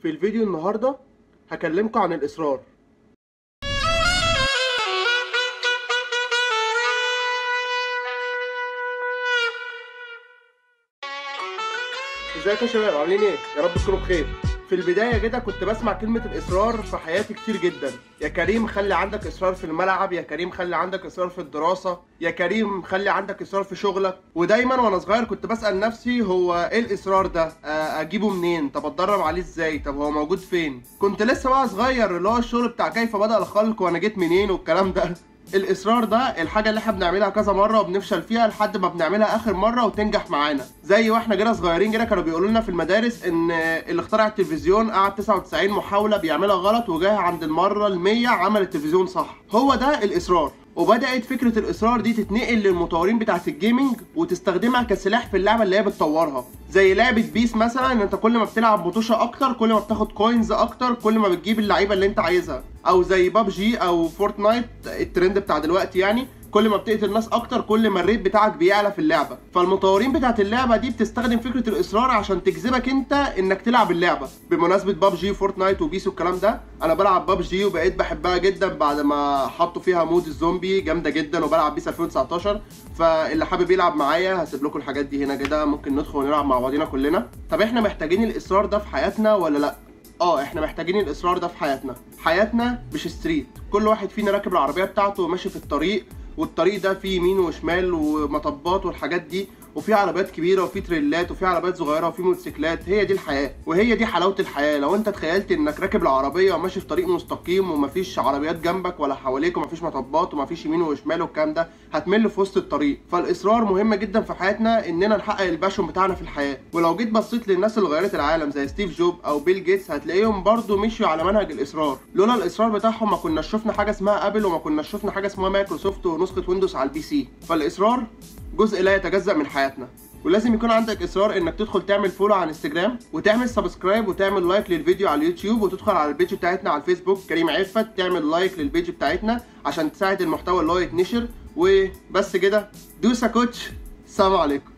في الفيديو النهاردة هكلمكم عن الإصرار ازيكم يا شباب عاملين ايه؟ يا رب تكونوا بخير في البداية كده كنت بسمع كلمة الإصرار في حياتي كتير جدا يا كريم خلي عندك إصرار في الملعب يا كريم خلي عندك إصرار في الدراسة يا كريم خلي عندك إصرار في شغلك ودايما وأنا صغير كنت بسأل نفسي هو إيه الإصرار ده؟ آه، أجيبه منين؟ طب أتدرب عليه إزاي؟ طب هو موجود فين؟ كنت لسه بقى صغير اللي هو الشغل بتاع كيف بدأ الخلق وأنا جيت منين والكلام ده الاصرار ده الحاجه اللي احنا بنعملها كذا مره وبنفشل فيها لحد ما بنعملها اخر مره وتنجح معانا زي واحنا كده صغيرين كده كانوا بيقولوا لنا في المدارس ان اللي اخترع التلفزيون قعد 99 محاوله بيعملها غلط وجاه عند المره ال100 عمل التلفزيون صح هو ده الاصرار وبدات فكره الاصرار دي تتنقل للمطورين بتاعه الجيمنج وتستخدمها كسلاح في اللعبه اللي هي بتطورها زي لعبه بيس مثلا ان انت كل ما بتلعب مطوشه اكتر كل ما بتاخد كوينز اكتر كل ما بتجيب اللعيبه اللي انت عايزها او زي بابجي او فورتنايت الترند بتاع دلوقتي يعني كل ما بتقتل ناس اكتر كل ما الريت بتاعك بيعلى في اللعبه فالمطورين بتاعت اللعبه دي بتستخدم فكره الاصرار عشان تجذبك انت انك تلعب اللعبه بمناسبه بابجي فورتنايت وبيس والكلام ده انا بلعب بابجي وبقيت بحبها جدا بعد ما حطوا فيها مود الزومبي جامده جدا وبلعب بيس 2019 فاللي حابب يلعب معايا هسيب لكم الحاجات دي هنا كده ممكن ندخل ونلعب مع بعضينا كلنا طب احنا محتاجين الاصرار ده في حياتنا ولا لا اه احنا محتاجين الاصرار ده في حياتنا حياتنا مش ستريت كل واحد فينا راكب العربيه بتاعته وماشي في الطريق والطريق ده فيه يمين وشمال ومطبات والحاجات دي وفي عربيات كبيره وفي تريلات وفي عربيات صغيره وفي موتوسيكلات هي دي الحياه وهي دي حلاوه الحياه لو انت تخيلت انك راكب العربيه وماشي في طريق مستقيم ومفيش عربيات جنبك ولا حواليك ومفيش مطبات ومفيش يمين وشمال والكلام ده هتمل في وسط الطريق فالاصرار مهم جدا في حياتنا اننا نحقق الباشون بتاعنا في الحياه ولو جيت بصيت للناس اللي غيرت العالم زي ستيف جوب او بيل جيتس هتلاقيهم برضو مشيوا على منهج الاصرار لولا الاصرار بتاعهم ما كناش شفنا حاجه اسمها ابل وما كناش شفنا حاجه اسمها مايكروسوفت ونسخه ويندوز على البي سي فالاصرار جزء لا يتجزأ من حياتنا ولازم يكون عندك اصرار انك تدخل تعمل فولو على انستجرام وتعمل سبسكرايب وتعمل لايك للفيديو على اليوتيوب وتدخل على البيج بتاعتنا على الفيسبوك كريم عفت تعمل لايك للبيج بتاعتنا عشان تساعد المحتوى اللي هو يتنشر وبس كده دوسا كوتش السلام عليكم